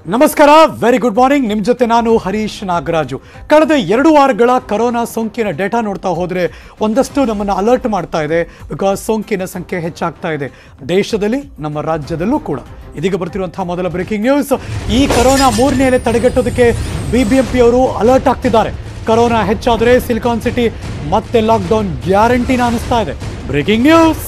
ನಮಸ್ಕಾರ very good morning ನಿಮ್ಮ ಜೊತೆ ನಾನು ಹರೀಶ್ ನಾಗರಾಜು ಕಳೆದ ಎರಡು ವಾರಗಳ ಕರೋನಾ ಸೋಂಕಿನ ಡೇಟಾ ನೋಡ್ತಾ ಹೋದರೆ ಒಂದಷ್ಟು ನಮ್ಮನ್ನು ಅಲರ್ಟ್ ಮಾಡ್ತಾ ಇದೆ ಬಿಕಾಸ್ ಸೋಂಕಿನ ಸಂಖ್ಯೆ ಹೆಚ್ಚಾಗ್ತಾ ಇದೆ ದೇಶದಲ್ಲಿ ನಮ್ಮ ರಾಜ್ಯದಲ್ಲೂ ಕೂಡ ಇದೀಗ ಬರ್ತಿರುವಂತಹ ಮೊದಲ ಬ್ರೇಕಿಂಗ್ ನ್ಯೂಸ್ ಈ ಕರೋನಾ ಮೂರನೇ ಅಲೆ ತಡೆಗಟ್ಟೋದಕ್ಕೆ ಬಿ ಬಿ ಎಂ ಪಿ ಅವರು ಅಲರ್ಟ್ ಆಗ್ತಿದ್ದಾರೆ ಕರೋನಾ ಹೆಚ್ಚಾದರೆ ಸಿಲಿಕಾನ್ ಸಿಟಿ ಮತ್ತೆ ಲಾಕ್ಡೌನ್ ಗ್ಯಾರಂಟಿನ ಅನಿಸ್ತಾ ಇದೆ ಬ್ರೇಕಿಂಗ್ ನ್ಯೂಸ್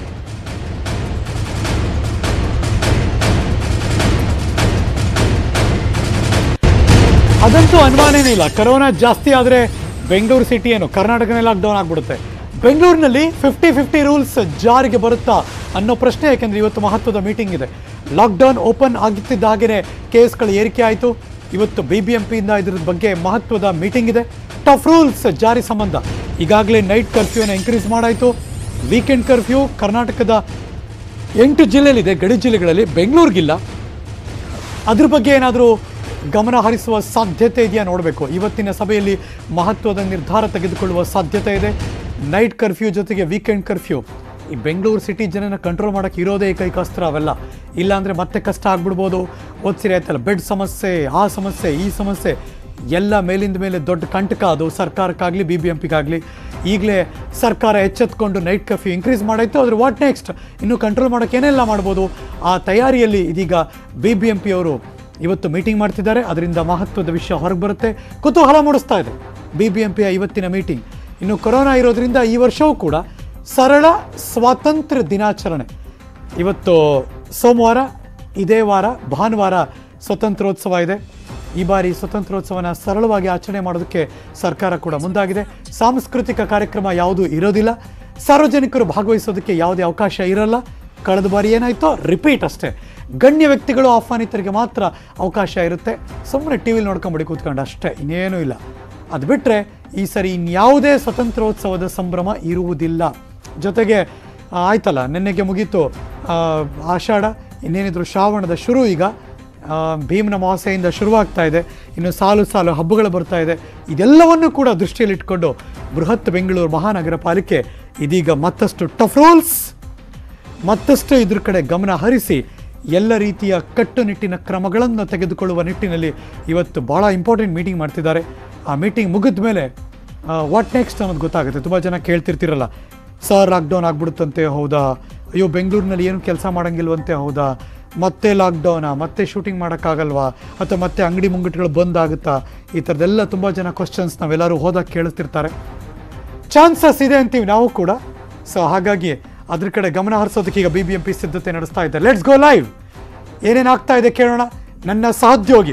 ಅದಂತೂ ಅನುಮಾನನೇ ಇಲ್ಲ ಕರೋನಾ ಜಾಸ್ತಿ ಆದರೆ ಬೆಂಗಳೂರು ಸಿಟಿ ಏನು ಕರ್ನಾಟಕನೇ ಲಾಕ್ಡೌನ್ ಆಗ್ಬಿಡುತ್ತೆ ಬೆಂಗಳೂರಿನಲ್ಲಿ ಫಿಫ್ಟಿ ಫಿಫ್ಟಿ ರೂಲ್ಸ್ ಜಾರಿಗೆ ಬರುತ್ತಾ ಅನ್ನೋ ಪ್ರಶ್ನೆ ಯಾಕೆಂದ್ರೆ ಇವತ್ತು ಮಹತ್ವದ ಮೀಟಿಂಗ್ ಇದೆ ಲಾಕ್ಡೌನ್ ಓಪನ್ ಆಗುತ್ತಿದ್ದ ಹಾಗೆಯೇ ಕೇಸ್ಗಳು ಏರಿಕೆ ಆಯಿತು ಇವತ್ತು ಬಿ ಬಿ ಎಂ ಪಿಯಿಂದ ಇದ್ರ ಬಗ್ಗೆ ಮಹತ್ವದ ಮೀಟಿಂಗ್ ಇದೆ ಟಫ್ ರೂಲ್ಸ್ ಜಾರಿ ಸಂಬಂಧ ಈಗಾಗಲೇ ನೈಟ್ ಕರ್ಫ್ಯೂನ ಇನ್ಕ್ರೀಸ್ ಮಾಡಾಯಿತು ವೀಕೆಂಡ್ ಕರ್ಫ್ಯೂ ಕರ್ನಾಟಕದ ಎಂಟು ಜಿಲ್ಲೆಯಲ್ಲಿದೆ ಗಡಿ ಜಿಲ್ಲೆಗಳಲ್ಲಿ ಬೆಂಗಳೂರಿಗಿಲ್ಲ ಅದ್ರ ಬಗ್ಗೆ ಏನಾದರೂ ಗಮನ ಹರಿಸುವ ಸಾಧ್ಯತೆ ಇದೆಯಾ ನೋಡಬೇಕು ಇವತ್ತಿನ ಸಭೆಯಲ್ಲಿ ಮಹತ್ವದ ನಿರ್ಧಾರ ತೆಗೆದುಕೊಳ್ಳುವ ಸಾಧ್ಯತೆ ಇದೆ ನೈಟ್ ಕರ್ಫ್ಯೂ ಜೊತೆಗೆ ವೀಕೆಂಡ್ ಕರ್ಫ್ಯೂ ಈ ಬೆಂಗಳೂರು ಸಿಟಿ ಜನನ ಕಂಟ್ರೋಲ್ ಮಾಡೋಕ್ಕೆ ಇರೋದೇ ಏಕೈಕ ಅಸ್ತ್ರ ಅವೆಲ್ಲ ಇಲ್ಲಾಂದರೆ ಮತ್ತೆ ಕಷ್ಟ ಆಗ್ಬಿಡ್ಬೋದು ಓದ್ಸಿರಿ ಆಯ್ತಲ್ಲ ಬೆಡ್ ಸಮಸ್ಯೆ ಆ ಸಮಸ್ಯೆ ಈ ಸಮಸ್ಯೆ ಎಲ್ಲ ಮೇಲಿಂದ ಮೇಲೆ ದೊಡ್ಡ ಕಂಟಕ ಅದು ಸರ್ಕಾರಕ್ಕಾಗಲಿ ಬಿ ಬಿ ಎಂ ಪಿಗಾಗಲಿ ಈಗಲೇ ಸರ್ಕಾರ ಎಚ್ಚೆತ್ಕೊಂಡು ನೈಟ್ ಕರ್ಫ್ಯೂ ಇನ್ಕ್ರೀಸ್ ಮಾಡಾಯಿತು ಆದರೆ ವಾಟ್ ನೆಕ್ಸ್ಟ್ ಇನ್ನು ಕಂಟ್ರೋಲ್ ಮಾಡೋಕ್ಕೆ ಏನೆಲ್ಲ ಮಾಡ್ಬೋದು ಆ ತಯಾರಿಯಲ್ಲಿ ಇದೀಗ ಬಿ ಬಿ ಎಂ ಪಿ ಅವರು ಇವತ್ತು ಮೀಟಿಂಗ್ ಮಾಡ್ತಿದ್ದಾರೆ ಅದರಿಂದ ಮಹತ್ವದ ವಿಷಯ ಹೊರಗೆ ಬರುತ್ತೆ ಕುತೂಹಲ ಮೂಡಿಸ್ತಾ ಇದೆ ಬಿ ಬಿ ಎಂ ಪಿಯ ಇವತ್ತಿನ ಮೀಟಿಂಗ್ ಇನ್ನು ಕೊರೋನಾ ಇರೋದ್ರಿಂದ ಈ ವರ್ಷವೂ ಕೂಡ ಸರಳ ಸ್ವಾತಂತ್ರ್ಯ ದಿನಾಚರಣೆ ಇವತ್ತು ಸೋಮವಾರ ಇದೇ ವಾರ ಭಾನುವಾರ ಸ್ವತಂತ್ರೋತ್ಸವ ಇದೆ ಈ ಬಾರಿ ಸ್ವತಂತ್ರೋತ್ಸವನ ಸರಳವಾಗಿ ಆಚರಣೆ ಮಾಡೋದಕ್ಕೆ ಸರ್ಕಾರ ಕೂಡ ಮುಂದಾಗಿದೆ ಸಾಂಸ್ಕೃತಿಕ ಕಾರ್ಯಕ್ರಮ ಯಾವುದೂ ಇರೋದಿಲ್ಲ ಸಾರ್ವಜನಿಕರು ಭಾಗವಹಿಸೋದಕ್ಕೆ ಯಾವುದೇ ಅವಕಾಶ ಇರಲ್ಲ ಕಳೆದ ಬಾರಿ ಏನಾಯ್ತೋ ರಿಪೀಟ್ ಅಷ್ಟೇ ಗಣ್ಯ ವ್ಯಕ್ತಿಗಳು ಆಹ್ವಾನಿತರಿಗೆ ಮಾತ್ರ ಅವಕಾಶ ಇರುತ್ತೆ ಸುಮ್ಮನೆ ಟಿ ವಿಲಿ ನೋಡ್ಕೊಂಬಿಡಿ ಕೂತ್ಕೊಂಡು ಅಷ್ಟೇ ಇನ್ನೇನೂ ಇಲ್ಲ ಅದು ಬಿಟ್ಟರೆ ಈ ಸರಿ ಇನ್ಯಾವುದೇ ಸ್ವತಂತ್ರೋತ್ಸವದ ಸಂಭ್ರಮ ಇರುವುದಿಲ್ಲ ಜೊತೆಗೆ ಆ, ಆಯ್ತಲ್ಲ ನಿನ್ನೆಗೆ ಮುಗೀತು ಆ, ಆಷಾಢ ಇನ್ನೇನಿದ್ರು ಶ್ರಾವಣದ ಶುರು ಈಗ ಆ, ಭೀಮನ ಅಮಾವಾಸ್ಯೆಯಿಂದ ಶುರುವಾಗ್ತಾ ಇದೆ ಇನ್ನು ಸಾಲು ಸಾಲು ಹಬ್ಬಗಳು ಬರ್ತಾ ಇದೆ ಇದೆಲ್ಲವನ್ನು ಕೂಡ ದೃಷ್ಟಿಯಲ್ಲಿಟ್ಕೊಂಡು ಬೃಹತ್ ಬೆಂಗಳೂರು ಮಹಾನಗರ ಪಾಲಿಕೆ ಇದೀಗ ಮತ್ತಷ್ಟು ಟಫ್ ರೂಲ್ಸ್ ಮತ್ತಷ್ಟು ಇದ್ರ ಕಡೆ ಗಮನ ಹರಿಸಿ ಎಲ್ಲ ರೀತಿಯ ಕಟ್ಟುನಿಟ್ಟಿನ ಕ್ರಮಗಳನ್ನು ತೆಗೆದುಕೊಳ್ಳುವ ನಿಟ್ಟಿನಲ್ಲಿ ಇವತ್ತು ಭಾಳ ಇಂಪಾರ್ಟೆಂಟ್ ಮೀಟಿಂಗ್ ಮಾಡ್ತಿದ್ದಾರೆ ಆ ಮೀಟಿಂಗ್ ಮುಗಿದ ಮೇಲೆ ವಾಟ್ ನೆಕ್ಸ್ಟ್ ಅನ್ನೋದು ಗೊತ್ತಾಗುತ್ತೆ ತುಂಬ ಜನ ಕೇಳ್ತಿರ್ತಿರಲ್ಲ ಸರ್ ಲಾಕ್ಡೌನ್ ಆಗ್ಬಿಡುತ್ತಂತೆ ಹೌದಾ ಅಯ್ಯೋ ಬೆಂಗಳೂರಿನಲ್ಲಿ ಏನು ಕೆಲಸ ಮಾಡೋಂಗಿಲ್ವಂತೆ ಹೌದಾ ಮತ್ತೆ ಲಾಕ್ಡೌನಾ ಮತ್ತೆ ಶೂಟಿಂಗ್ ಮಾಡೋಕ್ಕಾಗಲ್ವಾ ಅಥವಾ ಮತ್ತೆ ಅಂಗಡಿ ಮುಂಗಟ್ಟುಗಳು ಬಂದ್ ಆಗುತ್ತಾ ಈ ಥರದ್ದೆಲ್ಲ ತುಂಬ ಜನ ಕ್ವಶನ್ಸ್ ನಾವೆಲ್ಲರೂ ಹೋದಾಗ ಕೇಳಿಸ್ತಿರ್ತಾರೆ ಚಾನ್ಸಸ್ ಇದೆ ಅಂತೀವಿ ನಾವು ಕೂಡ ಸೊ ಹಾಗಾಗಿ ಅದ್ರ ಕಡೆ ಗಮನ ಹರಿಸೋದಕ್ಕೆ ಈಗ ಬಿ ಬಿ ಎಂ ಪಿ ಸಿದ್ಧತೆ ನಡೆಸ್ತಾ ಇದೆ ಲೆಟ್ಸ್ ಗೋ ಲೈವ್ ಏನೇನು ಆಗ್ತಾ ಇದೆ ಕೇಳೋಣ ನನ್ನ ಸಹೋದ್ಯೋಗಿ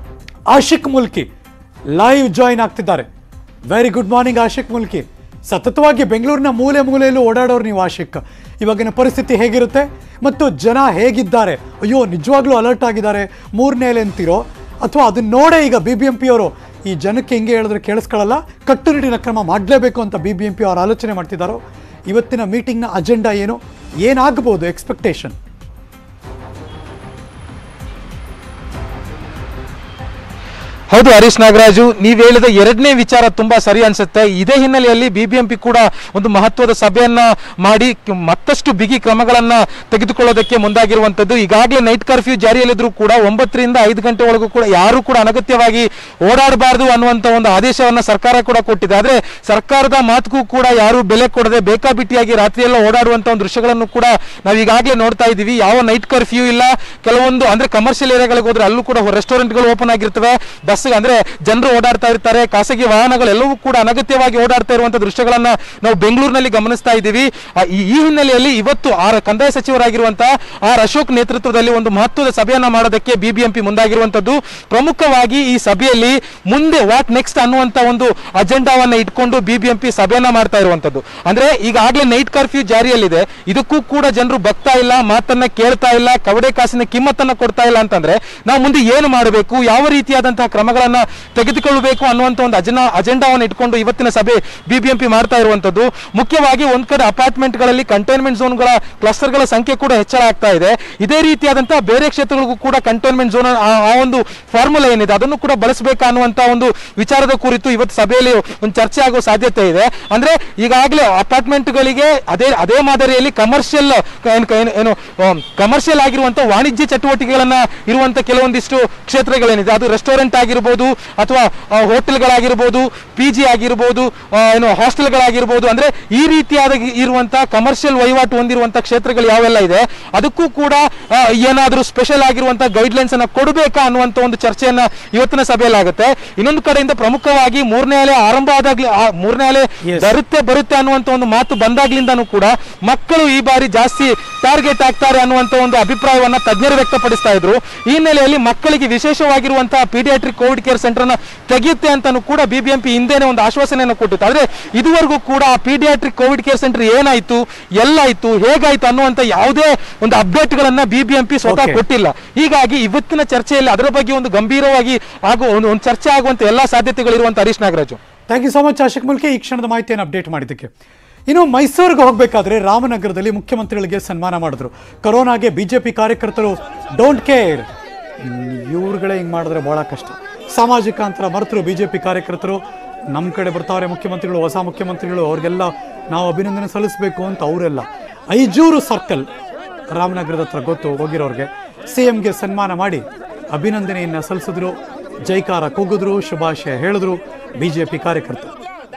ಆಶಿಕ್ ಮುಲ್ಕಿ ಲೈವ್ ಜಾಯಿನ್ ಆಗ್ತಿದ್ದಾರೆ very good morning Ashik Mulki ಸತತವಾಗಿ ಬೆಂಗಳೂರಿನ ಮೂಲೆ ಮೂಲೆಯಲ್ಲೂ ಓಡಾಡೋರು ನೀವು ಆಶಿಕ್ ಇವಾಗಿನ ಪರಿಸ್ಥಿತಿ ಹೇಗಿರುತ್ತೆ ಮತ್ತು ಜನ ಹೇಗಿದ್ದಾರೆ ಅಯ್ಯೋ ನಿಜವಾಗ್ಲೂ ಅಲರ್ಟ್ ಆಗಿದ್ದಾರೆ ಮೂರನೇ ಅಲೆ ಅಂತೀರೋ ಅಥವಾ ಅದನ್ನ ನೋಡೇ ಈಗ ಬಿ ಬಿ ಎಂ ಪಿ ಅವರು ಈ ಜನಕ್ಕೆ ಹೆಂಗೆ ಹೇಳಿದ್ರೆ ಕೇಳಿಸ್ಕೊಳ್ಳಲ್ಲ ಕಟ್ಟುನಿಟ್ಟಿನ ಕ್ರಮ ಮಾಡಲೇಬೇಕು ಅಂತ ಬಿ ಬಿ ಎಂ ಪಿ ಅವರು ಆಲೋಚನೆ ಮಾಡ್ತಿದ್ದಾರೋ ಇವತ್ತಿನ ಮೀಟಿಂಗ್ನ ಅಜೆಂಡಾ ಏನು ಏನಾಗಬಹುದು ಎಕ್ಸ್ಪೆಕ್ಟೇಷನ್ ಹೌದು ಹರೀಶ್ ನಾಗರಾಜು ನೀವ್ ಹೇಳಿದ ಎರಡನೇ ವಿಚಾರ ತುಂಬಾ ಸರಿ ಅನ್ಸುತ್ತೆ ಇದೇ ಹಿನ್ನೆಲೆಯಲ್ಲಿ ಬಿಬಿಎಂಪಿ ಕೂಡ ಒಂದು ಮಹತ್ವದ ಸಭೆಯನ್ನ ಮಾಡಿ ಕ- ಮತ್ತಷ್ಟು ಬಿಗಿ ಕ್ರಮಗಳನ್ನ ತೆಗೆದುಕೊಳ್ಳೋದಕ್ಕೆ ಮುಂದಾಗಿರುವಂತದ್ದು ಈಗಾಗಲೇ ನೈಟ್ ಕರ್ಫ್ಯೂ ಜಾರಿಯಲ್ಲಿದ್ರು ಕೂಡ ಒಂಬತ್ತರಿಂದ ಐದು ಗಂಟೆ ಒಳಗೂ ಕೂಡ ಯಾರು ಕೂಡ ಅನಗತ್ಯವಾಗಿ ಓಡಾಡಬಾರದು ಅನ್ನುವಂತ ಒಂದು ಆದೇಶವನ್ನ ಸರ್ಕಾರ ಕೂಡ ಕೊಟ್ಟಿದೆ ಆದ್ರೆ ಸರ್ಕಾರದ ಮಾತುಗೂ ಕೂಡ ಯಾರು ಬೆಲೆ ಕೊಡದೆ ಬೇಕಾಬಿಟ್ಟಿಯಾಗಿ ರಾತ್ರಿಯೆಲ್ಲ ಓಡಾಡುವಂತ ಒಂದು ದೃಶ್ಯಗಳನ್ನು ಕೂಡ ನಾವು ಈಗಾಗಲೇ ನೋಡ್ತಾ ಇದ್ದೀವಿ ಯಾವ ನೈಟ್ ಕರ್ಫ್ಯೂ ಇಲ್ಲ ಕೆಲವೊಂದು ಅಂದ್ರೆ ಕಮರ್ಷಿಯಲ್ ಏರಿಯಾಗಳಿಗೆ ಹೋದ್ರೆ ಅಲ್ಲೂ ಕೂಡ ರೆಸ್ಟೋರೆಂಟ್ಗಳು ಓಪನ್ ಆಗಿರ್ತವೆ ಬಸ್ ಅಂದ್ರೆ ಜನರು ಓಡಾಡ್ತಾ ಇರ್ತಾರೆ ಖಾಸಗಿ ವಾಹನಗಳೆಲ್ಲವೂ ಕೂಡ ಅನಗತ್ಯವಾಗಿ ಓಡಾಡ್ತಾ ಇರುವಂತ ದೃಶ್ಯಗಳನ್ನ ನಾವು ಬೆಂಗಳೂರಿನಲ್ಲಿ ಗಮನಿಸ್ತಾ ಇದ್ದೀವಿ ಆ, ಈ ಈ ಹಿನ್ನೆಲೆಯಲ್ಲಿ ಇವತ್ತು ಆರ್ ಕಂದಾಯ ಸಚಿವರಾಗಿರುವಂತಹ ಆರ್ ಅಶೋಕ್ ನೇತೃತ್ವದಲ್ಲಿ ಒಂದು ಮಹತ್ವದ ಸಭೆಯನ್ನ ಮಾಡೋದಕ್ಕೆ ಬಿಬಿಎಂಪಿ ಮುಂದಾಗಿರುವಂತದ್ದು ಪ್ರಮುಖವಾಗಿ ಈ ಸಭೆಯಲ್ಲಿ ಮುಂದೆ ವಾಟ್ ನೆಕ್ಸ್ಟ್ ಅನ್ನುವಂತ ಒಂದು ಅಜೆಂಡಾವನ್ನ ಇಟ್ಕೊಂಡು ಬಿಬಿಎಂಪಿ ಸಭೆಯನ್ನ ಮಾಡ್ತಾ ಇರುವಂತದ್ದು ಅಂದ್ರೆ ಈಗಾಗಲೇ ನೈಟ್ ಕರ್ಫ್ಯೂ ಜಾರಿಯಲ್ಲಿದೆ ಇದಕ್ಕೂ ಕೂಡ ಜನರು ಬಗ್ತಾ ಇಲ್ಲ ಮಾತನ್ನ ಕೇಳ್ತಾ ಇಲ್ಲ ಕವಡೆ ಕಾಸಿನ ಕಿಮ್ಮತ್ತನ್ನ ಕೊಡ್ತಾ ಇಲ್ಲ ಅಂತಂದ್ರೆ ನಾವು ಮುಂದೆ ಏನು ಮಾಡಬೇಕು ಯಾವ ರೀತಿಯಾದಂತಹ ಕ್ರಮ ಕ್ರಮಗಳನ್ನ ತೆಗೆದುಕೊಳ್ಳಬೇಕು ಅನ್ನುವಂಥ ಒಂದು ಅಜೆಂಡಾ ಅಜೆಂಡಾವನ್ನು ಇಟ್ಕೊಂಡು ಇವತ್ತಿನ ಸಭೆ ಬಿಬಿಎಂಪಿ ಮಾಡ್ತಾ ಇರುವಂತದ್ದು ಮುಖ್ಯವಾಗಿ ಒಂದ್ ಕಡೆ ಅಪಾರ್ಟ್ಮೆಂಟ್ಗಳಲ್ಲಿ ಕಂಟೈನ್ಮೆಂಟ್ ಝೋನ್ಗಳ ಕ್ಲಸ್ಟರ್ಗಳ ಸಂಖ್ಯೆ ಕೂಡ ಹೆಚ್ಚಳ ಆಗ್ತಾ ಇದೆ ಇದೇ ರೀತಿಯಾದಂತಹ ಬೇರೆ ಕ್ಷೇತ್ರಗಳಿಗೂ ಕೂಡ ಕಂಟೈನ್ಮೆಂಟ್ ಝೋನ್ ಆ ಒಂದು ಫಾರ್ಮುಲಾ ಏನಿದೆ ಅದನ್ನು ಕೂಡ ಬಳಸಬೇಕಾ ಅನ್ನುವಂತ ಒಂದು ವಿಚಾರದ ಕುರಿತು ಇವತ್ತು ಸಭೆಯಲ್ಲಿ ಒಂದು ಚರ್ಚೆ ಆಗೋ ಸಾಧ್ಯತೆ ಇದೆ ಅಂದ್ರೆ ಈಗಾಗಲೇ ಅಪಾರ್ಟ್ಮೆಂಟ್ಗಳಿಗೆ ಅದೇ ಅದೇ ಮಾದರಿಯಲ್ಲಿ ಕಮರ್ಷಿಯಲ್ ಏನು ಕಮರ್ಷಿಯಲ್ ಆಗಿರುವಂತ ವಾಣಿಜ್ಯ ಚಟುವಟಿಕೆಗಳನ್ನ ಇರುವಂತ ಕೆಲವೊಂದಿಷ್ಟು ಕ್ಷೇತ್ರಗಳೇನಿದೆ ಅದು ರೆಸ್ಟೋರೆಂಟ್ ಆಗಿರ್ಬೋದು ಅಥವಾ ಹೋಟೆಲ್ಗಳಾಗಿರ್ಬೋದು ಪಿ ಜಿ ಆಗಿರ್ಬೋದು ಆ, ಏನು ಹಾಸ್ಟೆಲ್ಗಳಾಗಿರ್ಬೋದು ಅಂದ್ರೆ ಈ ರೀತಿಯಾದ ಇರುವಂತಹ ಕಮರ್ಷಿಯಲ್ ವಹಿವಾಟು ಹೊಂದಿರುವಂತ ಕ್ಷೇತ್ರಗಳು ಯಾವೆಲ್ಲ ಇದೆ ಅದಕ್ಕೂ ಕೂಡ ಆ, ಏನಾದರೂ ಸ್ಪೆಷಲ್ ಆಗಿರುವಂತಹ ಗೈಡ್ಲೈನ್ಸ್ ಅನ್ನ ಕೊಡಬೇಕಾ ಅನ್ನುವಂತ ಒಂದು ಚರ್ಚೆಯನ್ನ ಇವತ್ತಿನ ಸಭೆಯಲ್ಲಿ ಆಗುತ್ತೆ ಇನ್ನೊಂದು ಕಡೆಯಿಂದ ಪ್ರಮುಖವಾಗಿ ಮೂರನೇ ಅಲೆ ಆರಂಭ ಆದಾಗ್ಲಿ ಆ ಮೂರನೇ ಅಲೆ Yes. ಬರುತ್ತೆ ಬರುತ್ತೆ ಅನ್ನುವಂತ ಒಂದು ಮಾತು ಬಂದಾಗ್ಲಿಂದನೂ ಕೂಡ ಮಕ್ಕಳು ಈ ಬಾರಿ ಜಾಸ್ತಿ ಟಾರ್ಗೆಟ್ ಆಗ್ತಾರೆ ಅನ್ನುವಂತ ಒಂದು ಅಭಿಪ್ರಾಯವನ್ನ ತಜ್ಞರು ವ್ಯಕ್ತಪಡಿಸ್ತಾ ಇದ್ರು ಈ ಹಿನ್ನೆಲೆಯಲ್ಲಿ ಮಕ್ಕಳಿಗೆ ವಿಶೇಷವಾಗಿರುವಂತಹ ಪೀಡಿಯಾಟ್ರಿಕ್ ಕೋವಿಡ್ ಕೇರ್ ಸೆಂಟರ್ ನ ತೆಗೆಯುತ್ತೆ ಅಂತಾನು ಕೂಡ ಬಿಬಿಎಂಪಿ ಹಿಂದೆನೆ ಒಂದು ಆಶ್ವಾಸನೆಯನ್ನು ಕೊಟ್ಟಿತ್ತು ಆದ್ರೆ ಇದುವರೆಗೂ ಕೂಡ ಆ ಪೀಡಿಯಾಟ್ರಿಕ್ ಕೋವಿಡ್ ಕೇರ್ ಸೆಂಟರ್ ಏನಾಯ್ತು ಎಲ್ಲಾಯ್ತು ಹೇಗಾಯ್ತು ಅನ್ನುವಂತ ಯಾವುದೇ ಒಂದು ಅಪ್ಡೇಟ್ ಗಳನ್ನ ಬಿಬಿಎಂಪಿ ಸ್ವತಃ Okay. ಕೊಟ್ಟಿಲ್ಲ ಹೀಗಾಗಿ ಇವತ್ತಿನ ಚರ್ಚೆಯಲ್ಲಿ ಅದರ ಬಗ್ಗೆ ಒಂದು ಗಂಭೀರವಾಗಿ ಆಗೋ ಒಂದು ಒಂದು ಚರ್ಚೆ ಆಗುವಂತ ಎಲ್ಲಾ ಸಾಧ್ಯತೆಗಳಿರುವಂತ Harish Nagaraju thank you so much Ashik Mulke ಈ ಕ್ಷಣದ ಮಾಹಿತಿಯನ್ನು ಅಪ್ಡೇಟ್ ಮಾಡಿದ್ದಕ್ಕೆ ಇನ್ನು ಮೈಸೂರಿಗೆ ಹೋಗಬೇಕಾದ್ರೆ ರಾಮನಗರದಲ್ಲಿ ಮುಖ್ಯಮಂತ್ರಿಗಳಿಗೆ ಸನ್ಮಾನ ಮಾಡಿದ್ರು ಕೊರೋನಾಗೆ ಬಿಜೆಪಿ ಕಾರ್ಯಕರ್ತರು ಡೋಂಟ್ ಕೇರ್ ಇವ್ರುಗಳೇ ಹಿಂಗೆ ಮಾಡಿದ್ರೆ ಬಹಳ ಕಷ್ಟ ಸಾಮಾಜಿಕ ಅಂತರ ಮರೆತರು ಬಿಜೆಪಿ ಕಾರ್ಯಕರ್ತರು ನಮ್ಮ ಕಡೆ ಬರ್ತಾವ್ರೆ ಮುಖ್ಯಮಂತ್ರಿಗಳು ಹೊಸ ಮುಖ್ಯಮಂತ್ರಿಗಳು ಅವ್ರಿಗೆಲ್ಲ ನಾವು ಅಭಿನಂದನೆ ಸಲ್ಲಿಸಬೇಕು ಅಂತ ಅವರೆಲ್ಲ ಐಜೂರು ಸರ್ಕಲ್ ರಾಮನಗರದ ಹತ್ರ ಗೊತ್ತು ಹೋಗಿರೋರಿಗೆ ಸಿ ಎಂಗೆ ಸನ್ಮಾನ ಮಾಡಿ ಅಭಿನಂದನೆಯನ್ನ ಸಲ್ಲಿಸಿದ್ರು ಜೈಕಾರ ಕೂಗಿದ್ರು ಶುಭಾಶಯ ಹೇಳಿದ್ರು ಬಿಜೆಪಿ ಕಾರ್ಯಕರ್ತರು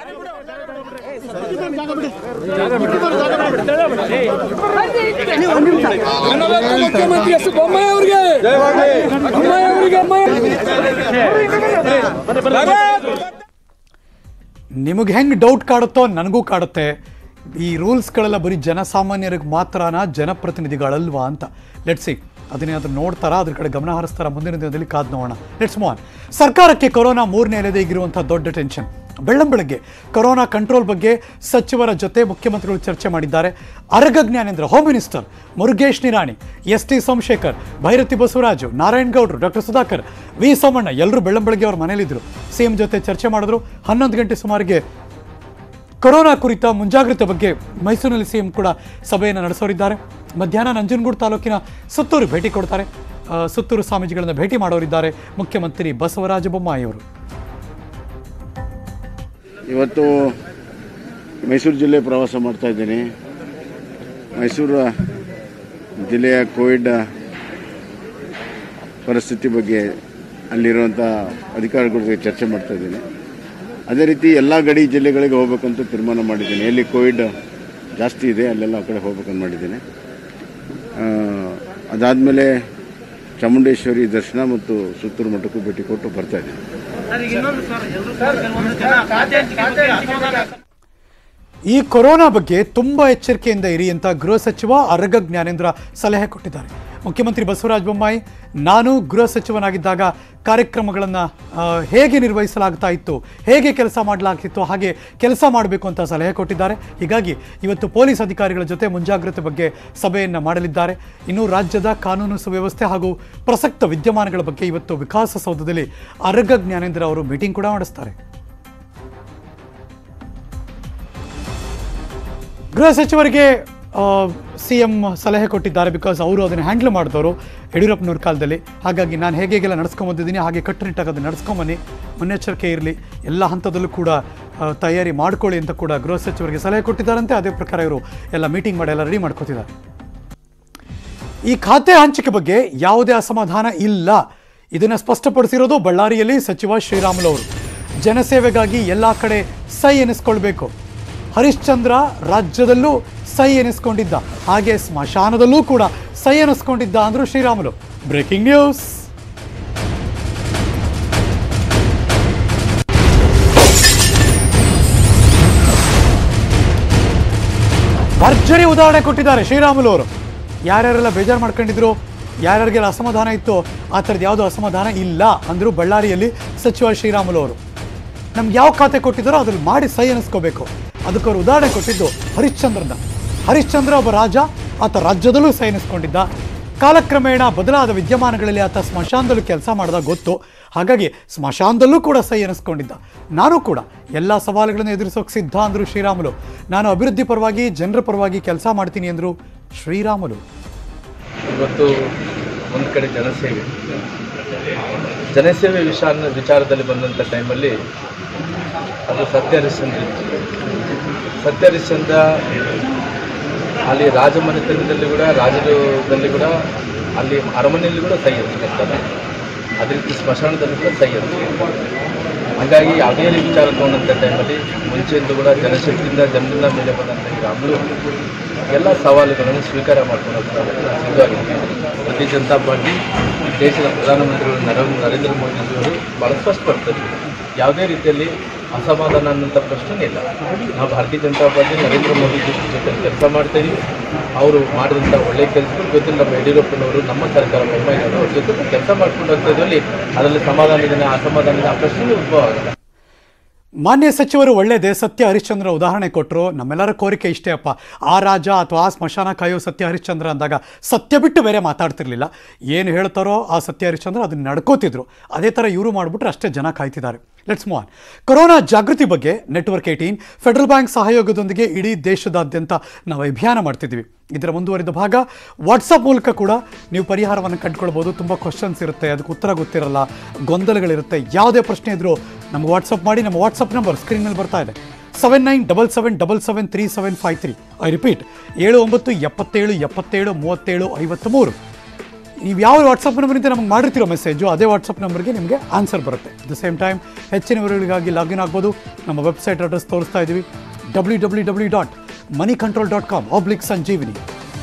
ಮುಖ್ಯಮಂತ್ರಿ ಎಸ್ ಬೊಮ್ಮಾಯಿ ಅವರಿಗೆ ಬೊಮ್ಮಾಯಿ ಅವರಿಗೆ ನಿಮಗೆ ಹೆಂಗೆ ಡೌಟ್ ಕಾಡುತ್ತೋ ನನಗೂ ಕಾಡುತ್ತೆ ಈ ರೂಲ್ಸ್ಗಳೆಲ್ಲ ಬರೀ ಜನಸಾಮಾನ್ಯರಿಗೆ ಮಾತ್ರನಾ ಜನಪ್ರತಿನಿಧಿಗಳಲ್ವಾ ಅಂತ ಲೆಟ್ಸ್ ಸಿ ಅದನ್ನೇನಾದ್ರೂ ನೋಡ್ತಾರಾ ಅದ್ರ ಕಡೆ ಗಮನ ಹರಿಸ್ತಾರ ಮುಂದಿನ ದಿನದಲ್ಲಿ ಕಾದ್ ನೋಡೋಣ ಲೆಟ್ಸ್ ಮೂವ್ ಸರ್ಕಾರಕ್ಕೆ ಕೊರೋನಾ ಮೂರನೇ ಅಲೆದೇಗಿರುವಂಥ ದೊಡ್ಡ ಟೆನ್ಷನ್ ಬೆಳ್ಳಂಬೆಳಗ್ಗೆ ಕೊರೋನಾ ಕಂಟ್ರೋಲ್ ಬಗ್ಗೆ ಸಚಿವರ ಜೊತೆ ಮುಖ್ಯಮಂತ್ರಿಗಳು ಚರ್ಚೆ ಮಾಡಿದ್ದಾರೆ Araga Jnanendra home minister Murugesh Nirani S T Somashekar Byrathi Basavaraju Narayan ಗೌಡ್ರು ಡಾಕ್ಟರ್ ಸುಧಾಕರ್ ವಿ ಸೋಮಣ್ಣ ಎಲ್ಲರೂ ಬೆಳ್ಳಂಬೆಳಗ್ಗೆ ಅವ್ರ ಮನೇಲಿದ್ದರು ಸಿಎಂ ಜೊತೆ ಚರ್ಚೆ ಮಾಡಿದ್ರು ಹನ್ನೊಂದು ಗಂಟೆ ಸುಮಾರಿಗೆ ಕೊರೋನಾ ಕುರಿತ ಮುಂಜಾಗ್ರತೆ ಬಗ್ಗೆ ಮೈಸೂರಿನಲ್ಲಿ ಸಿಎಂ ಕೂಡ ಸಭೆಯನ್ನು ನಡೆಸೋರಿದ್ದಾರೆ ಮಧ್ಯಾಹ್ನ ನಂಜನಗೂಡು ತಾಲೂಕಿನ ಸುತ್ತೂರು ಭೇಟಿ ಕೊಡ್ತಾರೆ ಆ, ಸುತ್ತೂರು ಸ್ವಾಮೀಜಿಗಳನ್ನ ಭೇಟಿ ಮಾಡೋರಿದ್ದಾರೆ ಮುಖ್ಯಮಂತ್ರಿ ಬಸವರಾಜ ಬೊಮ್ಮಾಯಿ ಅವರು ಇವತ್ತು ಮೈಸೂರು ಜಿಲ್ಲೆ ಪ್ರವಾಸ ಮಾಡ್ತಾ ಇದ್ದೀನಿ ಮೈಸೂರು ಜಿಲ್ಲೆಯ ಕೋವಿಡ್ ಪರಿಸ್ಥಿತಿ ಬಗ್ಗೆ ಅಲ್ಲಿರುವಂಥ ಅಧಿಕಾರಿಗಳ ಜೊತೆ ಚರ್ಚೆ ಮಾಡ್ತಾ ಇದ್ದೀನಿ ಅದೇ ರೀತಿ ಎಲ್ಲ ಗಡಿ ಜಿಲ್ಲೆಗಳಿಗೆ ಹೋಗ್ಬೇಕಂತ ತೀರ್ಮಾನ ಮಾಡಿದ್ದೀನಿ ಎಲ್ಲಿ ಕೋವಿಡ್ ಜಾಸ್ತಿ ಇದೆ ಅಲ್ಲೆಲ್ಲ ಆ ಕಡೆ ಹೋಗ್ಬೇಕಂತ ಮಾಡಿದ್ದೀನಿ ಅದಾದಮೇಲೆ ಚಾಮುಂಡೇಶ್ವರಿ ದರ್ಶನ ಮತ್ತು ಸುತ್ತೂರು ಮಠಕ್ಕೂ ಭೇಟಿ ಕೊಟ್ಟು ಬರ್ತಾ ಇದ್ದೀನಿ ಈ ಕೊರೋನಾ ಬಗ್ಗೆ ತುಂಬಾ ಎಚ್ಚರಿಕೆಯಿಂದ ಇರಿ ಅಂತ ಗೃಹ ಸಚಿವ ಅರಗ ಜ್ಞಾನೇಂದ್ರ ಸಲಹೆ ಕೊಟ್ಟಿದ್ದಾರೆ ಮುಖ್ಯಮಂತ್ರಿ ಬಸವರಾಜ ಬೊಮ್ಮಾಯಿ ನಾನು ಗೃಹ ಸಚಿವನಾಗಿದ್ದಾಗ ಕಾರ್ಯಕ್ರಮಗಳನ್ನು ಹೇಗೆ ನಿರ್ವಹಿಸಲಾಗ್ತಾ ಇತ್ತು ಹೇಗೆ ಕೆಲಸ ಮಾಡಲಾಗ್ತಿತ್ತು ಹಾಗೆ ಕೆಲಸ ಮಾಡಬೇಕು ಅಂತ ಸಲಹೆ ಕೊಟ್ಟಿದ್ದಾರೆ ಹೀಗಾಗಿ ಇವತ್ತು ಪೊಲೀಸ್ ಅಧಿಕಾರಿಗಳ ಜೊತೆ ಮುಂಜಾಗ್ರತೆ ಬಗ್ಗೆ ಸಭೆಯನ್ನು ಮಾಡಲಿದ್ದಾರೆ ಇನ್ನು ರಾಜ್ಯದ ಕಾನೂನು ಸುವ್ಯವಸ್ಥೆ ಹಾಗೂ ಪ್ರಸಕ್ತ ವಿದ್ಯಮಾನಗಳ ಬಗ್ಗೆ ಇವತ್ತು ವಿಕಾಸಸೌಧದಲ್ಲಿ ಅರಗ ಜ್ಞಾನೇಂದ್ರ ಅವರು ಮೀಟಿಂಗ್ ಕೂಡ ನಡೆಸ್ತಾರೆ ಗೃಹ ಸಚಿವರಿಗೆ ಸಿ ಎಂ ಸಲಹೆ ಕೊಟ್ಟಿದ್ದಾರೆ ಬಿಕಾಸ್ ಅವರು ಅದನ್ನು ಹ್ಯಾಂಡಲ್ ಮಾಡಿದವರು ಯಡಿಯೂರಪ್ಪನವ್ರ ಕಾಲದಲ್ಲಿ ಹಾಗಾಗಿ ನಾನು ಹೇಗೆ ಹೇಗೆಲ್ಲ ನಡ್ಸ್ಕೊಂಬಂದಿದ್ದೀನಿ ಹಾಗೆ ಕಟ್ಟುನಿಟ್ಟಾಗಿ ಅದನ್ನು ನಡ್ಸ್ಕೊಂಬನ್ನಿ ಮುನ್ನೆಚ್ಚರಿಕೆ ಇರಲಿ ಎಲ್ಲ ಹಂತದಲ್ಲೂ ಕೂಡ ಆ, ತಯಾರಿ ಮಾಡ್ಕೊಳ್ಳಿ ಅಂತ ಕೂಡ ಗೃಹ ಸಚಿವರಿಗೆ ಸಲಹೆ ಕೊಟ್ಟಿದ್ದಾರಂತೆ ಅದೇ ಪ್ರಕಾರ ಇವರು ಎಲ್ಲ ಮೀಟಿಂಗ್ ಮಾಡಿ ಎಲ್ಲ ರೆಡಿ ಮಾಡ್ಕೋತಿದ್ದಾರೆ ಈ ಖಾತೆ ಹಂಚಿಕೆ ಬಗ್ಗೆ ಯಾವುದೇ ಅಸಮಾಧಾನ ಇಲ್ಲ ಇದನ್ನು ಸ್ಪಷ್ಟಪಡಿಸಿರೋದು ಬಳ್ಳಾರಿಯಲ್ಲಿ ಸಚಿವ ಶ್ರೀರಾಮುಲು ಅವರು ಜನಸೇವೆಗಾಗಿ ಎಲ್ಲ ಕಡೆ ಸೈ ಎನಿಸ್ಕೊಳ್ಬೇಕು ಹರಿಶ್ಚಂದ್ರ ರಾಜ್ಯದಲ್ಲೂ ಸೈ ಎನಿಸ್ಕೊಂಡಿದ್ದ ಹಾಗೆ ಸ್ಮಶಾನದಲ್ಲೂ ಕೂಡ ಸೈ ಎನಿಸ್ಕೊಂಡಿದ್ದ ಅಂದ್ರು ಶ್ರೀರಾಮುಲು ಬ್ರೇಕಿಂಗ್ ನ್ಯೂಸ್ ಭರ್ಜರಿ ಉದಾಹರಣೆ ಕೊಟ್ಟಿದ್ದಾರೆ ಶ್ರೀರಾಮುಲು ಅವರು ಯಾರ್ಯಾರೆಲ್ಲ ಬೇಜಾರು ಮಾಡ್ಕೊಂಡಿದ್ರು ಯಾರ್ಯಾರಿಗೆಲ್ಲ ಅಸಮಾಧಾನ ಇತ್ತು ಆ ಥರದ್ದು ಯಾವುದೋ ಅಸಮಾಧಾನ ಇಲ್ಲ ಅಂದರು ಬಳ್ಳಾರಿಯಲ್ಲಿ ಸಚಿವ ಶ್ರೀರಾಮುಲು ಅವರು ನಮ್ಗೆ ಯಾವ ಖಾತೆ ಕೊಟ್ಟಿದ್ದಾರೋ ಅದ್ರಲ್ಲಿ ಮಾಡಿ ಸೈ ಅನಿಸ್ಕೋಬೇಕು ಅದಕ್ಕೆ ಅವರು ಉದಾಹರಣೆ ಕೊಟ್ಟಿದ್ದು ಹರಿಶ್ಚಂದ್ರನ ಹರಿಶ್ಚಂದ್ರ ಒಬ್ಬ ರಾಜ ಆತ ರಾಜ್ಯದಲ್ಲೂ ಸೈ ಎನಿಸ್ಕೊಂಡಿದ್ದ ಕಾಲಕ್ರಮೇಣ ಬದಲಾದ ವಿದ್ಯಮಾನಗಳಲ್ಲಿ ಆತ ಸ್ಮಶಾನದಲ್ಲೂ ಕೆಲಸ ಮಾಡಿದ ಗೊತ್ತು ಹಾಗಾಗಿ ಸ್ಮಶಾನದಲ್ಲೂ ಕೂಡ ಸೈ ಅನಿಸ್ಕೊಂಡಿದ್ದ ನಾನು ಕೂಡ ಎಲ್ಲ ಸವಾಲುಗಳನ್ನು ಎದುರಿಸೋಕೆ ಸಿದ್ಧ ಅಂದರು ಶ್ರೀರಾಮುಲು ನಾನು ಅಭಿವೃದ್ಧಿ ಪರವಾಗಿ ಜನರ ಪರವಾಗಿ ಕೆಲಸ ಮಾಡ್ತೀನಿ ಎಂದರು ಶ್ರೀರಾಮುಲು ಇವತ್ತು ಒಂದು ಕಡೆ ಜನಸೇವೆ ಜನಸೇವೆ ವಿಚಾರ ವಿಚಾರದಲ್ಲಿ ಬಂದಂಥ ಟೈಮಲ್ಲಿ ಅದು ಸತ್ಯ ಹರಿಶ್ಚಂದ್ರ ಇತ್ತು. ಸತ್ಯ ಹರಿಶ್ಚಂದ್ರ ಅಲ್ಲಿ ರಾಜಮನೆತನದಲ್ಲಿ ಕೂಡ ರಾಜದಲ್ಲಿ ಕೂಡ ಅಲ್ಲಿ ಅರಮನೆಯಲ್ಲಿ ಕೂಡ ಸೈ ಹಂಚ್ಕೊಳ್ತಾರೆ ಅದೇ ರೀತಿ ಸ್ಮಶಾನದಲ್ಲಿ ಕೂಡ ಸೈ ಹಂಚ್ಕೊಳ್ತಾರೆ ಹಾಗಾಗಿ ಯಾವುದೇ ರೀತಿ ವಿಚಾರ ತಗೊಂಡಂಥ ಟೈಮಲ್ಲಿ ಮುಂಚೆಯಿಂದ ಕೂಡ ಜನಶಕ್ತಿಯಿಂದ ಜನರಿಂದ ಮೇಲೆ ಬಂದಂಥ ಈ ರಾಮುಲು ಎಲ್ಲ ಸವಾಲುಗಳನ್ನು ಸ್ವೀಕಾರ ಮಾಡ್ಕೊಳ್ಳೋಕೆ ನಾನು ಸಿದ್ಧವಾಗಿದ್ದೀನಿ ಭಾರತೀಯ ಜನತಾ ಪಾರ್ಟಿ ದೇಶದ ಪ್ರಧಾನಮಂತ್ರಿಗಳು ನರೇಂದ್ರ ನರೇಂದ್ರ ಮೋದಿಜಿಯವರು ಭಾಳ ಸ್ಪಷ್ಟಪಡ್ತಾರೆ ಯಾವುದೇ ರೀತಿಯಲ್ಲಿ ಅಸಮಾಧಾನ ಅನ್ನೋಂಥ ಪ್ರಶ್ನೆ ಇಲ್ಲ ನಾವು ಭಾರತೀಯ ಜನತಾ ಪಾರ್ಟಿ ನರೇಂದ್ರ ಮೋದಿ ಜೊತೆ ಕೆಲಸ ಮಾಡ್ತಾ ಇದೀವಿ ಅವರು ಮಾಡಿದಂಥ ಒಳ್ಳೆಯ ಕೆಲಸಗಳು ಜೊತೆ ನಮ್ಮ ಯಡಿಯೂರಪ್ಪನವರು ನಮ್ಮ ಸರ್ಕಾರ ಬೊಮ್ಮಾಯಿಯವರು ಅವ್ರ ಜೊತೆ ಕೆಲಸ ಮಾಡ್ಕೊಂಡು ಹೋಗ್ತಾ ಇದ್ರಲ್ಲಿ ಅದರಲ್ಲಿ ಸಮಾಧಾನ ಇದೆ ಅಸಮಾಧಾನ ಇದೆ ಆ ಪ್ರಶ್ನೆ ಉದ್ಭವ ಆಗಲ್ಲ ಮಾನ್ಯ ಸಚಿವರು ಒಳ್ಳೆಯದೇ ಸತ್ಯ ಹರಿಶ್ಚಂದ್ರ ಉದಾಹರಣೆ ಕೊಟ್ಟರು ನಮ್ಮೆಲ್ಲರ ಕೋರಿಕೆ ಇಷ್ಟೇ ಅಪ್ಪ ಆ ರಾಜ ಅಥವಾ ಆ ಸ್ಮಶಾನ ಕಾಯೋ ಸತ್ಯ ಹರಿಶ್ಚಂದ್ರ ಅಂದಾಗ ಸತ್ಯ ಬಿಟ್ಟು ಬೇರೆ ಮಾತಾಡ್ತಿರ್ಲಿಲ್ಲ ಏನು ಹೇಳ್ತಾರೋ ಆ ಸತ್ಯ ಹರಿಶ್ಚಂದ್ರ ಅದನ್ನ ನಡ್ಕೋತಿದ್ರು ಅದೇ ಥರ ಇವರು ಮಾಡಿಬಿಟ್ರೆ ಅಷ್ಟೇ ಜನ ಕಾಯ್ತಿದ್ದಾರೆ ಲೆಟ್ಸ್ ಮೂವ್ ಆನ್ ಕೊರೋನಾ ಜಾಗೃತಿ ಬಗ್ಗೆ ನೆಟ್ವರ್ಕ್ ಏಯ್ಟೀನ್ ಫೆಡರಲ್ ಬ್ಯಾಂಕ್ ಸಹಯೋಗದೊಂದಿಗೆ ಇಡೀ ದೇಶದಾದ್ಯಂತ ನಾವು ಅಭಿಯಾನ ಮಾಡ್ತಿದ್ದೀವಿ ಇದರ ಮುಂದುವರಿದ ಭಾಗ ವಾಟ್ಸಪ್ ಮೂಲಕ ಕೂಡ ನೀವು ಪರಿಹಾರವನ್ನು ಕಂಡುಕೊಳ್ಬೋದು ತುಂಬ ಕ್ವಶನ್ಸ್ ಇರುತ್ತೆ ಅದಕ್ಕೆ ಉತ್ತರ ಗೊತ್ತಿರಲ್ಲ ಗೊಂದಲಗಳಿರುತ್ತೆ ಯಾವುದೇ ಪ್ರಶ್ನೆ ಇದ್ರೂ ನಮ್ಗೆ ವಾಟ್ಸಪ್ ಮಾಡಿ ನಮ್ಮ ವಾಟ್ಸಪ್ ನಂಬರ್ ಸ್ಕ್ರೀನ್ ಮೇಲೆ ಬರ್ತಾ ಇದೆ seven nine double seven double seven three seven five three I repeat ಏಳು ಒಂಬತ್ತು ಎಪ್ಪತ್ತೇಳು ಎಪ್ಪತ್ತೇಳು ಮೂವತ್ತೇಳು ಐವತ್ತ್ಮೂರು ನೀವು ಯಾವ ವಾಟ್ಸಪ್ ನಂಬರಿಂದ ನಮಗೆ ಮಾಡಿರ್ತೀರೋ ಮೆಸೇಜು ಅದೇ ವಾಟ್ಸಪ್ ನಂಬರ್ಗೆ ನಿಮಗೆ ಆನ್ಸರ್ ಬರುತ್ತೆ ಅಟ್ ದ ಸೇಮ್ ಟೈಮ್ ಹೆಚ್ಚಿನ ವಿವರಗಳಿಗಾಗಿ ಲಾಗಿನ್ ಆಗ್ಬೋದು ನಮ್ಮ ವೆಬ್ಸೈಟ್ ಅಡ್ರೆಸ್ ತೋರಿಸ್ತಾ ಇದ್ದೀವಿ W W W dot money control dot com oblique Sanjeevini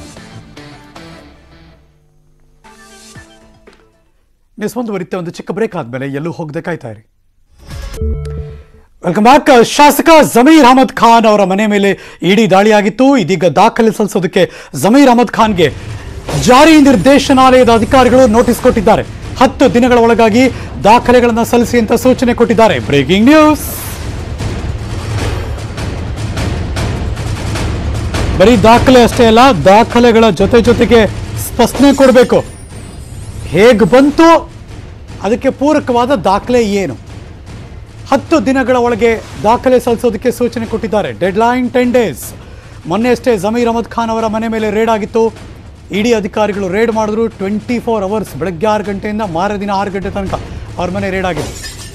news ಮುಂದುವರಿತೆ ಒಂದು ಚಿಕ್ಕ ಬ್ರೇಕ್ ಆದಮೇಲೆ ಎಲ್ಲೂ ಹೋಗದೆ ಕಾಯ್ತಾ ಇರಿ ವೆಲ್ಕಮ್ ಬ್ಯಾಕ್ ಶಾಸಕ ಜಮೀರ್ ಅಹಮದ್ ಖಾನ್ ಅವರ ಮನೆ ಮೇಲೆ ಇಡಿ ದಾಳಿಯಾಗಿತ್ತು ಇದೀಗ ದಾಖಲೆ ಸಲ್ಲಿಸೋದಕ್ಕೆ ಜಮೀರ್ ಅಹಮದ್ ಖಾನ್ಗೆ ಜಾರಿ ನಿರ್ದೇಶನಾಲಯದ ಅಧಿಕಾರಿಗಳು ನೋಟಿಸ್ ಕೊಟ್ಟಿದ್ದಾರೆ ಹತ್ತು ದಿನಗಳ ಒಳಗಾಗಿ ದಾಖಲೆಗಳನ್ನು ಸಲ್ಲಿಸಿ ಅಂತ ಸೂಚನೆ ಕೊಟ್ಟಿದ್ದಾರೆ ಬ್ರೇಕಿಂಗ್ ನ್ಯೂಸ್ ಬರೀ ದಾಖಲೆ ಅಷ್ಟೇ ಅಲ್ಲ ದಾಖಲೆಗಳ ಜೊತೆ ಜೊತೆಗೆ ಸ್ಪಷ್ಟನೆ ಕೊಡಬೇಕು ಹೇಗೆ ಬಂತು ಅದಕ್ಕೆ ಪೂರಕವಾದ ದಾಖಲೆ ಏನು ಹತ್ತು ದಿನಗಳ ಒಳಗೆ ದಾಖಲೆ ಸಲ್ಲಿಸೋದಕ್ಕೆ ಸೂಚನೆ ಕೊಟ್ಟಿದ್ದಾರೆ ಡೆಡ್ಲೈನ್ ಟೆನ್ ಡೇಸ್ ಮೊನ್ನೆ ಅಷ್ಟೇ ಜಮೀರ್ ಅಹಮದ್ ಖಾನ್ ಅವರ ಮನೆ ಮೇಲೆ ರೇಡ್ ಆಗಿತ್ತು ಇಡಿ ಅಧಿಕಾರಿಗಳು ರೇಡ್ ಮಾಡಿದ್ರು ಟ್ವೆಂಟಿ ಫೋರ್ ಅವರ್ಸ್ ಬೆಳಗ್ಗೆ ಆರು ಗಂಟೆಯಿಂದ ಮಾರ ದಿನ ಆರು ಗಂಟೆ ತನಕ ಅವ್ರ ಮನೆ ರೇಡ್ ಆಗಿದೆ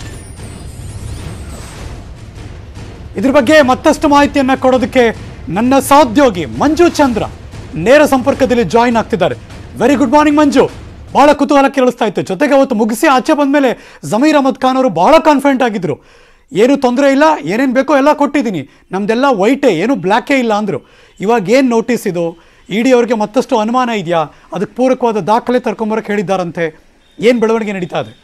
ಇದ್ರ ಬಗ್ಗೆ ಮತ್ತಷ್ಟು ಮಾಹಿತಿಯನ್ನ ಕೊಡೋದಕ್ಕೆ ನನ್ನ ಸಹೋದ್ಯೋಗಿ ಮಂಜು ಚಂದ್ರ ನೇರ ಸಂಪರ್ಕದಲ್ಲಿ ಜಾಯಿನ್ ಆಗ್ತಿದ್ದಾರೆ ವೆರಿ ಗುಡ್ ಮಾರ್ನಿಂಗ್ ಮಂಜು ಬಹಳ ಕುತೂಹಲ ಕೇಳಿಸ್ತಾ ಇತ್ತು ಜೊತೆಗೆ ಅವತ್ತು ಮುಗಿಸಿ ಆಚೆ ಬಂದ್ಮೇಲೆ ಜಮೀರ್ ಅಹಮದ್ ಖಾನ್ ಅವರು ಬಹಳ ಕಾನ್ಫಿಡೆಂಟ್ ಆಗಿದ್ರು ಏನು ತೊಂದರೆ ಇಲ್ಲ ಏನೇನು ಬೇಕೋ ಎಲ್ಲ ಕೊಟ್ಟಿದ್ದೀನಿ ನಮ್ದೆಲ್ಲ ವೈಟೇ ಏನು ಬ್ಲ್ಯಾಕೇ ಇಲ್ಲ ಅಂದರು ಇವಾಗ ಏನು ನೋಟಿಸ್ ಇದು ಇಡಿ ಅವ್ರಿಗೆ ಮತ್ತಷ್ಟು ಅನುಮಾನ ಇದೆಯಾ ಅದಕ್ಕೆ ಪೂರಕವಾದ ದಾಖಲೆ ತರ್ಕೊಂಬರಕ್ಕೆ ಹೇಳಿದ್ದಾರಂತೆ ಏನು ಬೆಳವಣಿಗೆ ನಡೀತಾ ಇದೆ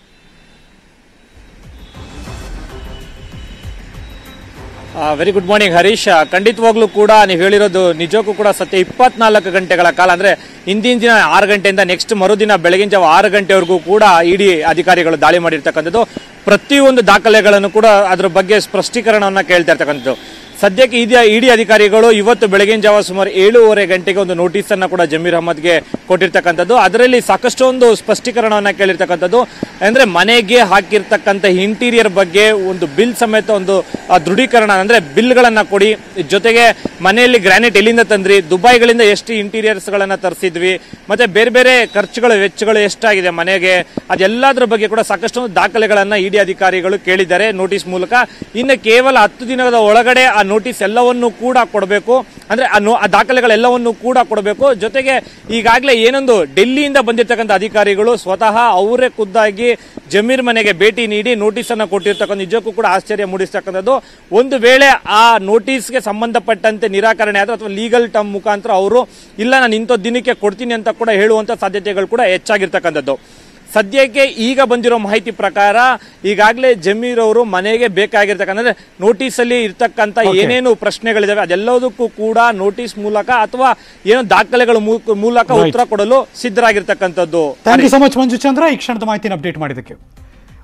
ವೆರಿ ಗುಡ್ ಮಾರ್ನಿಂಗ್ ಹರೀಶ್ ಆ, ಖಂಡಿತವಾಗ್ಲೂ ಕೂಡ ನೀವು ಹೇಳಿರೋದು ನಿಜಕ್ಕೂ ಕೂಡ ಸತ್ಯ ಇಪ್ಪತ್ನಾಲ್ಕು ಗಂಟೆಗಳ ಕಾಲ ಅಂದ್ರೆ ಹಿಂದಿನ ದಿನ ಆರು ಗಂಟೆಯಿಂದ ನೆಕ್ಸ್ಟ್ ಮರುದಿನ ಬೆಳಗಿನ ಜಾವ ಆರು ಗಂಟೆವರೆಗೂ ಕೂಡ ಇಡಿ ಅಧಿಕಾರಿಗಳು ದಾಳಿ ಮಾಡಿರ್ತಕ್ಕಂಥದ್ದು ಪ್ರತಿಯೊಂದು ದಾಖಲೆಗಳನ್ನು ಕೂಡ ಅದ್ರ ಬಗ್ಗೆ ಸ್ಪಷ್ಟೀಕರಣವನ್ನ ಕೇಳ್ತಾ ಇರ್ತಕ್ಕಂಥದ್ದು ಸದ್ಯಕ್ಕೆ ಇಡಿ ಇಡಿ ಅಧಿಕಾರಿಗಳು ಇವತ್ತು ಬೆಳಗಿನ ಜಾವ ಸುಮಾರು ಏಳೂವರೆ ಗಂಟೆಗೆ ಒಂದು ನೋಟಿಸ್ ಅನ್ನ ಕೂಡ ಜಮೀರ್ ಅಹಮದ್ಗೆ ಕೊಟ್ಟಿರ್ತಕ್ಕಂಥದ್ದು ಅದರಲ್ಲಿ ಸಾಕಷ್ಟು ಒಂದು ಸ್ಪಷ್ಟೀಕರಣವನ್ನ ಕೇಳಿರ್ತಕ್ಕಂಥದ್ದು ಅಂದ್ರೆ ಮನೆಗೆ ಹಾಕಿರ್ತಕ್ಕಂಥ ಇಂಟೀರಿಯರ್ ಬಗ್ಗೆ ಒಂದು ಬಿಲ್ ಸಮೇತ ಒಂದು ಆ, ದೃಢೀಕರಣ ಅಂದ್ರೆ ಬಿಲ್ಗಳನ್ನ ಕೊಡಿ ಜೊತೆಗೆ ಮನೆಯಲ್ಲಿ ಗ್ರಾನೈಟ್ ಎಲ್ಲಿಂದ ತಂದ್ರಿ ದುಬೈಗಳಿಂದ ಎಷ್ಟು ಇಂಟೀರಿಯರ್ಸ್ ಗಳನ್ನ ತರಿಸಿದ್ವಿ ಮತ್ತೆ ಬೇರೆ ಬೇರೆ ಖರ್ಚುಗಳು ವೆಚ್ಚಗಳು ಎಷ್ಟಾಗಿದೆ ಮನೆಗೆ ಅದೆಲ್ಲದ್ರ ಬಗ್ಗೆ ಕೂಡ ಸಾಕಷ್ಟು ಒಂದು ದಾಖಲೆಗಳನ್ನ ಇಡಿ ಅಧಿಕಾರಿಗಳು ಕೇಳಿದ್ದಾರೆ ನೋಟಿಸ್ ಮೂಲಕ ಇನ್ನು ಕೇವಲ ಹತ್ತು ದಿನದ ಒಳಗಡೆ ಆ ನೋಟಿಸ್ ಎಲ್ಲವನ್ನೂ ಕೂಡ ಕೊಡಬೇಕು ಅಂದ್ರೆ ಆ ನೋ- ಆ ದಾಖಲೆಗಳೆಲ್ಲವನ್ನೂ ಕೂಡ ಕೊಡಬೇಕು ಜೊತೆಗೆ ಈಗಾಗಲೇ ಏನೊಂದು ಡೆಲ್ಲಿಯಿಂದ ಬಂದಿರತಕ್ಕಂಥ ಅಧಿಕಾರಿಗಳು ಸ್ವತಃ ಅವರೇ ಖುದ್ದಾಗಿ ಜಮೀರ್ ಮನೆಗೆ ಭೇಟಿ ನೀಡಿ ನೋಟಿಸ್ ಅನ್ನ ಕೊಟ್ಟಿರ್ತಕ್ಕಂಥ ನಿಜಕ್ಕೂ ಕೂಡ ಆಶ್ಚರ್ಯ ಮೂಡಿಸ್ತಕ್ಕಂಥದ್ದು ಒಂದು ವೇಳೆ ಆ ನೋಟಿಸ್ಗೆ ಸಂಬಂಧಪಟ್ಟಂತೆ ನಿರಾಕರಣೆ ಆದ್ರೆ ಅಥವಾ ಲೀಗಲ್ ಟರ್ಮ್ ಮುಖಾಂತರ ಅವರು ಇಲ್ಲ ನಾನು ಇಂಥ ದಿನಕ್ಕೆ ಕೊಡ್ತೀನಿ ಅಂತ ಕೂಡ ಹೇಳುವಂತ ಸಾಧ್ಯತೆಗಳು ಕೂಡ ಹೆಚ್ಚಾಗಿರ್ತಕ್ಕಂಥದ್ದು ಸದ್ಯಕ್ಕೆ ಈಗ ಬಂದಿರೋ ಮಾಹಿತಿ ಪ್ರಕಾರ ಈಗಾಗಲೇ ಜಮೀರ್ ಅವರು ಮನೆಗೆ ಬೇಕಾಗಿರ್ತಕ್ಕಂಥ ಅಂದ್ರೆ ನೋಟಿಸ್ ಅಲ್ಲಿ ಇರ್ತಕ್ಕಂಥ ಏನೇನು ಪ್ರಶ್ನೆಗಳಿದಾವೆ ಅದೆಲ್ಲದಕ್ಕೂ ಕೂಡ ನೋಟಿಸ್ ಮೂಲಕ ಅಥವಾ ಏನೋ ದಾಖಲೆಗಳ ಮೂ- ಮೂಲಕ ಉತ್ತರ ಕೊಡಲು ಸಿದ್ಧರಾಗಿರ್ತಕ್ಕಂಥದ್ದು thank you so much Manju Chandra ಈ ಕ್ಷಣದ ಮಾಹಿತಿನ ಅಪ್ಡೇಟ್ ಮಾಡಿದ್ದಕ್ಕೆ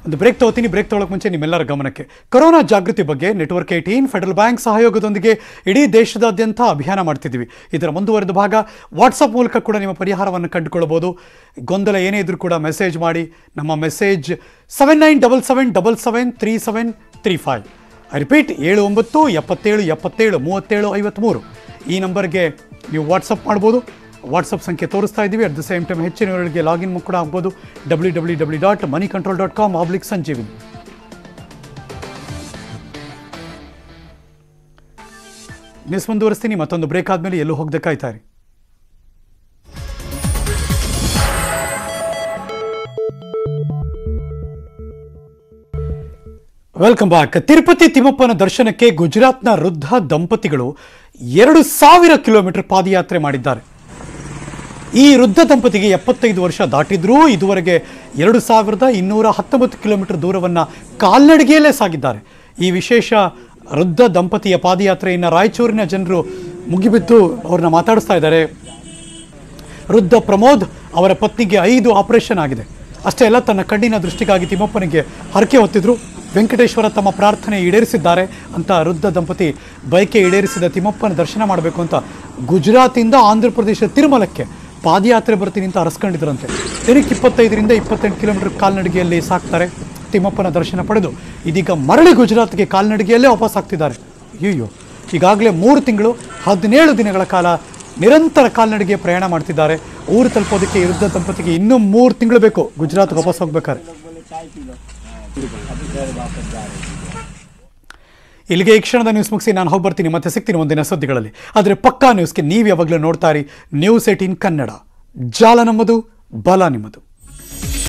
ಒಂದು ಬ್ರೇಕ್ ತಗೋತೀನಿ ಬ್ರೇಕ್ ತಗೊಳ್ಳೋಕೆ ಮುಂಚೆ ನಿಮ್ಮೆಲ್ಲರ ಗಮನಕ್ಕೆ ಕೊರೋನಾ ಜಾಗೃತಿ ಬಗ್ಗೆ ನೆಟ್ವರ್ಕ್ ಏಯ್ಟೀನ್ ಫೆಡರಲ್ ಬ್ಯಾಂಕ್ ಸಹಯೋಗದೊಂದಿಗೆ ಇಡೀ ದೇಶದಾದ್ಯಂತ ಅಭಿಯಾನ ಮಾಡ್ತಿದ್ದೀವಿ ಇದರ ಮುಂದುವರೆದ ಭಾಗ ವಾಟ್ಸಪ್ ಮೂಲಕ ಕೂಡ ನಿಮ್ಮ ಪರಿಹಾರವನ್ನು ಕಂಡುಕೊಳ್ಳಬಹುದು ಗೊಂದಲ ಏನೇ ಇದ್ರೂ ಕೂಡ ಮೆಸೇಜ್ ಮಾಡಿ ನಮ್ಮ message seven nine double seven double seven three seven three five I repeat ಏಳು ಒಂಬತ್ತು ಎಪ್ಪತ್ತೇಳು ಎಪ್ಪತ್ತೇಳು ಮೂವತ್ತೇಳು ಐವತ್ತ್ಮೂರು ಈ ನಂಬರ್ಗೆ ನೀವು ವಾಟ್ಸಪ್ ಮಾಡ್ಬೋದು ವಾಟ್ಸಪ್ ಸಂಖ್ಯೆ ತೋರಿಸ್ತಾ ಇದ್ದೀವಿ ಅಟ್ ದ ಸೇಮ್ ಟೈಮ್ ಹೆಚ್ಚಿನವರಿಗೆ ಲಾಗಿನ್ ಕೂಡ ಆಗ್ಬೋದು W W W dot money control dot com oblique Sanjeevini news ಮುಂದುವರಿಸ್ತೀನಿ ಮತ್ತೊಂದು ಬ್ರೇಕ್ ಆದಮೇಲೆ ಎಲ್ಲೂ ಹೋಗದೆ ಕಾಯ್ತಾರೆ ವೆಲ್ಕಮ್ ಬ್ಯಾಕ್ ತಿರುಪತಿ ತಿಮ್ಮಪ್ಪನ ದರ್ಶನಕ್ಕೆ ಗುಜರಾತ್ನ ವೃದ್ಧ ದಂಪತಿಗಳು ಎರಡು ಸಾವಿರ ಕಿಲೋಮೀಟರ್ ಪಾದಯಾತ್ರೆ ಮಾಡಿದ್ದಾರೆ ಈ ವೃದ್ಧ ದಂಪತಿಗೆ ಎಪ್ಪತ್ತೈದು ವರ್ಷ ದಾಟಿದ್ರೂ ಇದುವರೆಗೆ ಎರಡು ಸಾವಿರದ ಇನ್ನೂರ ಹತ್ತೊಂಬತ್ತು ಕಿಲೋಮೀಟರ್ ದೂರವನ್ನು ಕಾಲ್ನಡಿಗೆಯಲ್ಲೇ ಸಾಗಿದ್ದಾರೆ ಈ ವಿಶೇಷ ವೃದ್ಧ ದಂಪತಿಯ ಪಾದಯಾತ್ರೆಯನ್ನು ರಾಯಚೂರಿನ ಜನರು ಮುಗಿಬಿದ್ದು ಅವ್ರನ್ನ ಮಾತಾಡಿಸ್ತಾ ಇದ್ದಾರೆ ವೃದ್ಧ ಪ್ರಮೋದ್ ಅವರ ಪತ್ನಿಗೆ ಐದು ಆಪರೇಷನ್ ಆಗಿದೆ ಅಷ್ಟೇ ಅಲ್ಲ ತನ್ನ ಕಣ್ಣಿನ ದೃಷ್ಟಿಗಾಗಿ ತಿಮ್ಮಪ್ಪನಿಗೆ ಹರಕೆ ಹೊತ್ತಿದ್ರು ವೆಂಕಟೇಶ್ವರ ತಮ್ಮ ಪ್ರಾರ್ಥನೆ ಈಡೇರಿಸಿದ್ದಾರೆ ಅಂತ ವೃದ್ಧ ದಂಪತಿ ಬಯಕೆ ಈಡೇರಿಸಿದ ತಿಮ್ಮಪ್ಪನ ದರ್ಶನ ಮಾಡಬೇಕು ಅಂತ ಗುಜರಾತಿಂದ ಆಂಧ್ರ ಪ್ರದೇಶ ತಿರುಮಲಕ್ಕೆ ಪಾದಯಾತ್ರೆ ಬರ್ತೀನಿ ಅಂತ ಅರಸ್ಕೊಂಡಿದ್ರಂತೆ ದಿನಕ್ಕೆ ಇಪ್ಪತ್ತೈದರಿಂದ ಇಪ್ಪತ್ತೆಂಟು ಕಿಲೋಮೀಟರ್ ಕಾಲ್ನಡಿಗೆಯಲ್ಲಿ ಸಾಕ್ತಾರೆ ತಿಮ್ಮಪ್ಪನ ದರ್ಶನ ಪಡೆದು ಇದೀಗ ಮರಳಿ ಗುಜರಾತ್ಗೆ ಕಾಲ್ನಡಿಗೆಯಲ್ಲೇ ವಾಪಸ್ ಆಗ್ತಿದ್ದಾರೆ ಅಯ್ಯೋ ಈಗಾಗಲೇ ಮೂರು ತಿಂಗಳು ಹದಿನೇಳು ದಿನಗಳ ಕಾಲ ನಿರಂತರ ಕಾಲ್ನಡಿಗೆ ಪ್ರಯಾಣ ಮಾಡ್ತಿದ್ದಾರೆ ಊರು ತಲುಪೋದಕ್ಕೆ ಈ ವೃದ್ಧ ದಂಪತಿಗೆ ಇನ್ನೂ ಮೂರು ತಿಂಗಳು ಬೇಕು ಗುಜರಾತ್ ವಾಪಸ್ ಹೋಗ್ಬೇಕಾದ್ರೆ ಇಲ್ಲಿಗೆ ಈ ಕ್ಷಣದ ನ್ಯೂಸ್ ಮುಗಿಸಿ ನಾನು ಹೋಗಿ ಬರ್ತೀನಿ ಮತ್ತೆ ಸಿಗ್ತೀನಿ ಮುಂದಿನ ಸುದ್ದಿಗಳಲ್ಲಿ ಆದರೆ ಪಕ್ಕಾ ನ್ಯೂಸ್ಗೆ ನೀವು ಯಾವಾಗಲೂ ನೋಡ್ತಾ ಇರಿ ನ್ಯೂಸ್ ಏಟೀನ್ ಕನ್ನಡ ಜಾಲ ನಮ್ಮದು ಬಲ ನಿಮ್ಮದು